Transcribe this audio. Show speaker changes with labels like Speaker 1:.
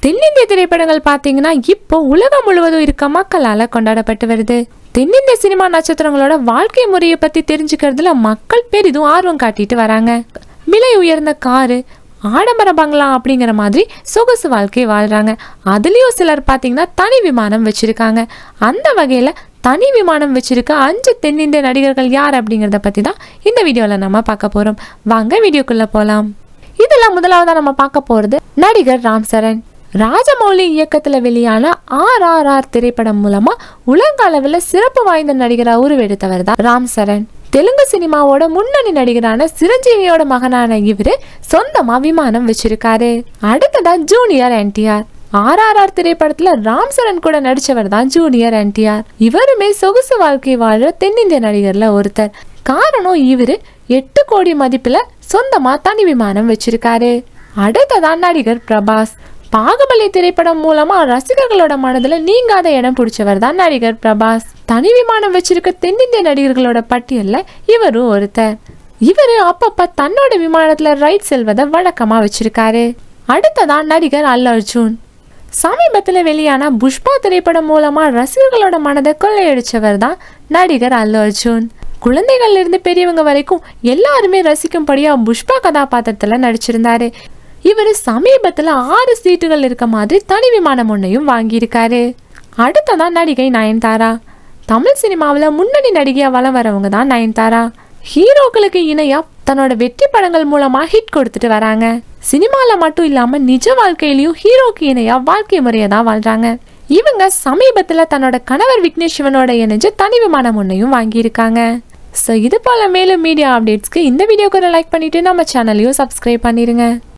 Speaker 1: தென்னிந்திய திரைப்படங்கள் பார்த்தீங்கன்னா இப்போ உலகம் முழுவதும் இருக்க மக்களால் கொண்டாடப்பட்டு வருது தென்னிந்திய சினிமா நட்சத்திரங்களோட வாழ்க்கை முறையை பற்றி தெரிஞ்சுக்கிறதுல மக்கள் பெரிதும் ஆர்வம் காட்டிட்டு வராங்க விலை உயர்ந்த காரு ஆடம்பர பங்களா அப்படிங்கிற மாதிரி சொகுசு வாழ்க்கை வாழ்றாங்க அதுலேயும் சிலர் பார்த்தீங்கன்னா தனி விமானம் வச்சிருக்காங்க அந்த வகையில் தனி விமானம் வச்சிருக்க அஞ்சு தென்னிந்திய நடிகர்கள் யார் அப்படிங்கிறத பற்றி தான் இந்த வீடியோவில் நம்ம பார்க்க போகிறோம் வாங்க வீடியோக்குள்ளே போகலாம் இதில் முதலாவதாக நம்ம பார்க்க போகிறது நடிகர் ராம் சரண் ராஜமௌலி இயக்கத்தில் வெளியான ஆர் ஆர் ஆர் திரைப்படம் மூலமா உலக அளவில் சிறப்பு வாய்ந்த நடிகராக உருவெடுத்தவர் தான் ராம் சரண் தெலுங்கு சினிமாவோட முன்னணி நடிகரான சிரஞ்சீவியோட மகனான இவரு சொந்தமா விமானம் வச்சிருக்காரு அடுத்ததா ஜூனியர் என்டிஆர் ஆர்ஆர்ஆர் திரைப்படத்துல ராம் சரண் கூட நடிச்சவர் தான் ஜூனியர் என்டிஆர் இவருமே சொகுசு வாழ்க்கை வாழ தென்னிந்திய நடிகர்ல ஒருத்தர் காரணம் இவரு எட்டு கோடி மதிப்புல சொந்தமா தனி விமானம் வச்சிருக்காரு அடுத்ததான் நடிகர் பிரபாஸ் பாகுபலி திரைப்படம் மூலமா ரசிகர்களோட மனதுல நீங்காத இடம் பிடிச்சவர் தான் நடிகர் பிரபாஸ் தனி விமானம் வச்சிருக்க தென்னிந்திய நடிகர்களோட பட்டியல்ல இவரும் ஒருத்தர் இவரு அப்பப்ப தன்னோட விமானத்துல ரைட் செல்வதை வழக்கமா வச்சிருக்காரு அடுத்ததான் நடிகர் அல்லு அர்ஜுன் சமீபத்தில் வெளியான புஷ்பா திரைப்படம் மூலமா ரசிகர்களோட மனதை கொள்ளையடிச்சவர் தான் நடிகர் அல்லு அர்ஜுன் குழந்தைகள்ல இருந்து பெரியவங்க வரைக்கும் எல்லாருமே ரசிக்கும்படியா புஷ்பா கதாபாத்திரத்துல நடிச்சிருந்தாரு இவர் சமீபத்தில் ஆறு சீட்டுகள் இருக்க மாதிரி தனி விமானம் ஒன்றையும் வாங்கியிருக்காரு அடுத்ததான் நடிகை நயன்தாரா தமிழ் சினிமாவில் முன்னணி நடிகையாக வலம் வரவங்க தான் நயன்தாரா ஹீரோக்களுக்கு இணையா தன்னோட வெற்றி படங்கள் மூலமா ஹிட் கொடுத்துட்டு வராங்க சினிமாவில் மட்டும் இல்லாமல் நிஜ வாழ்க்கையிலையும் ஹீரோக்கு இணையா வாழ்க்கை முறையை தான் வாழ்றாங்க இவங்க சமீபத்தில் தன்னோட கணவர் விக்னேஷ் சிவனோட இணைஞ்சு தனி விமானம் ஒன்றையும் வாங்கியிருக்காங்க ஸோ இது போல மேலும் மீடியா அப்டேட்ஸ்க்கு இந்த வீடியோக்கு ஒரு லைக் பண்ணிட்டு நம்ம சேனலையும் சப்ஸ்கிரைப் பண்ணிருங்க